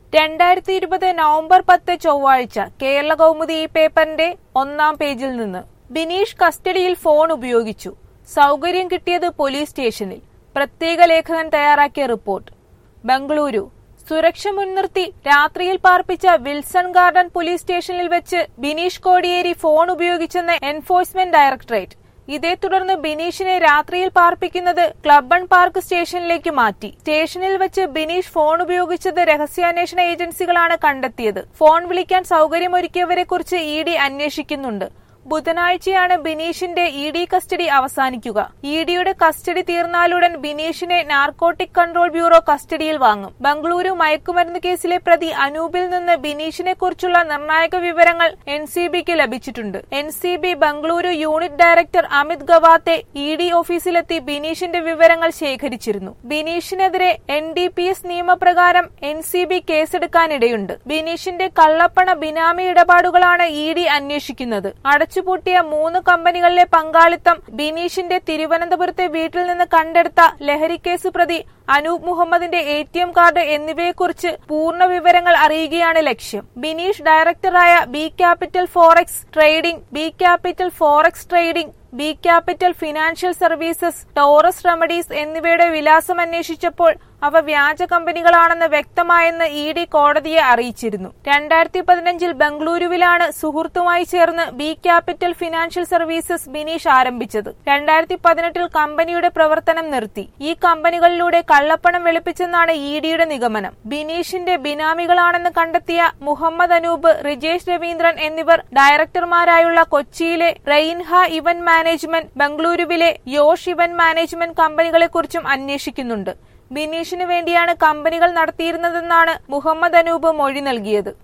രണ്ടായിരത്തി ഇരുപത് നവംബർ പത്ത് ചൊവ്വാഴ്ച കേരള കൗമുദി ഈ പേപ്പറിന്റെ ഒന്നാം പേജിൽ നിന്ന് ബിനീഷ് കസ്റ്റഡിയിൽ ഫോൺ ഉപയോഗിച്ചു സൗകര്യം കിട്ടിയത് പോലീസ് സ്റ്റേഷനിൽ പ്രത്യേക ലേഖകൻ തയ്യാറാക്കിയ റിപ്പോർട്ട് ബംഗളൂരു സുരക്ഷ മുൻനിർത്തി രാത്രിയിൽ പാർപ്പിച്ച വിൽസൺ ഗാർഡൻ പോലീസ് സ്റ്റേഷനിൽ വെച്ച് ബിനീഷ് കോടിയേരി ഫോൺ ഉപയോഗിച്ചെന്ന് എൻഫോഴ്സ്മെന്റ് ഡയറക്ടറേറ്റ് ഇതേ തുടർന്ന് ബിനീഷിനെ രാത്രിയിൽ പാർപ്പിക്കുന്നത് ക്ലബൺ പാർക്ക് സ്റ്റേഷനിലേക്ക് മാറ്റി സ്റ്റേഷനിൽ വെച്ച് ബിനീഷ് ഫോൺ ഉപയോഗിച്ചത് രഹസ്യാന്വേഷണ ഏജൻസികളാണ് കണ്ടെത്തിയത് ഫോൺ വിളിക്കാൻ സൗകര്യമൊരുക്കിയവരെ കുറിച്ച് ഇ ഡി അന്വേഷിക്കുന്നുണ്ട് ബുധനാഴ്ചയാണ് ബിനീഷിന്റെ ഇ ഡി കസ്റ്റഡി അവസാനിക്കുക ഇ ഡിയുടെ കസ്റ്റഡി തീർന്നാലുടൻ ബിനീഷിനെ നാർക്കോട്ടിക് കൺട്രോൾ ബ്യൂറോ കസ്റ്റഡിയിൽ വാങ്ങും ബംഗളൂരു മയക്കുമരുന്ന് കേസിലെ പ്രതി അനൂപിൽ നിന്ന് ബിനീഷിനെ കുറിച്ചുള്ള നിർണായക വിവരങ്ങൾ എൻ സി ബിക്ക് ലഭിച്ചിട്ടുണ്ട് N C B Bengaluru unit director Amit Gawate E D ഓഫീസിലെത്തി ബിനീഷിന്റെ വിവരങ്ങൾ ശേഖരിച്ചിരുന്നു ബിനീഷിനെതിരെ എൻ ഡി പി എസ് നിയമപ്രകാരം എൻ സി ബി കേസെടുക്കാനിടയുണ്ട് ബിനീഷിന്റെ കള്ളപ്പണ ബിനാമി ഇടപാടുകളാണ് ഇ ഡി അന്വേഷിക്കുന്നത് അടച്ചുപൂട്ടിയ മൂന്ന് കമ്പനികളിലെ പങ്കാളിത്തം ബിനീഷിന്റെ തിരുവനന്തപുരത്തെ വീട്ടിൽ നിന്ന് കണ്ടെടുത്ത ലഹരിക്കേസ് പ്രതി അനൂപ് മുഹമ്മദിന്റെ എ ടി എം കാർഡ് എന്നിവയെക്കുറിച്ച് പൂർണ്ണ വിവരങ്ങൾ അറിയുകയാണ് ലക്ഷ്യം ബിനീഷ് ഡയറക്ടറായ B capital forex trading B capital forex trading B capital financial services Taurus remedies എന്നിവയുടെ വിലാസം അന്വേഷിച്ചപ്പോൾ അവ വ്യാജ കമ്പനികളാണെന്ന് വ്യക്തമായെന്ന് ഇ ഡി കോടതിയെ അറിയിച്ചിരുന്നു രണ്ടായിരത്തി പതിനഞ്ചിൽ ബംഗളൂരുവിലാണ് സുഹൃത്തുമായി ചേർന്ന് B capital financial services Bineesh ആരംഭിച്ചത് രണ്ടായിരത്തി പതിനെട്ടിൽ കമ്പനിയുടെ പ്രവർത്തനം നിർത്തി ഈ കമ്പനികളിലൂടെ കള്ളപ്പണം വെളുപ്പിച്ചെന്നാണ് ഇ ഡിയുടെ നിഗമനം ബിനീഷിന്റെ ബിനാമികളാണെന്ന് കണ്ടെത്തിയ മുഹമ്മദ് അനൂപ് റിജേഷ് രവീന്ദ്രൻ എന്നിവർ ഡയറക്ടർമാരായുള്ള കൊച്ചിയിലെ റെയിൻഹ ഇവന്റ് മാനേജ്മെന്റ് ബംഗളൂരുവിലെ യോഷ് ഇവന്റ് മാനേജ്മെന്റ് കമ്പനികളെക്കുറിച്ചും അന്വേഷിക്കുന്നുണ്ട് ബിനീഷിന് വേണ്ടിയാണ് കമ്പനികൾ നടത്തിയിരുന്നതെന്നാണ് മുഹമ്മദ് അനൂപ് മൊഴി നൽകിയത്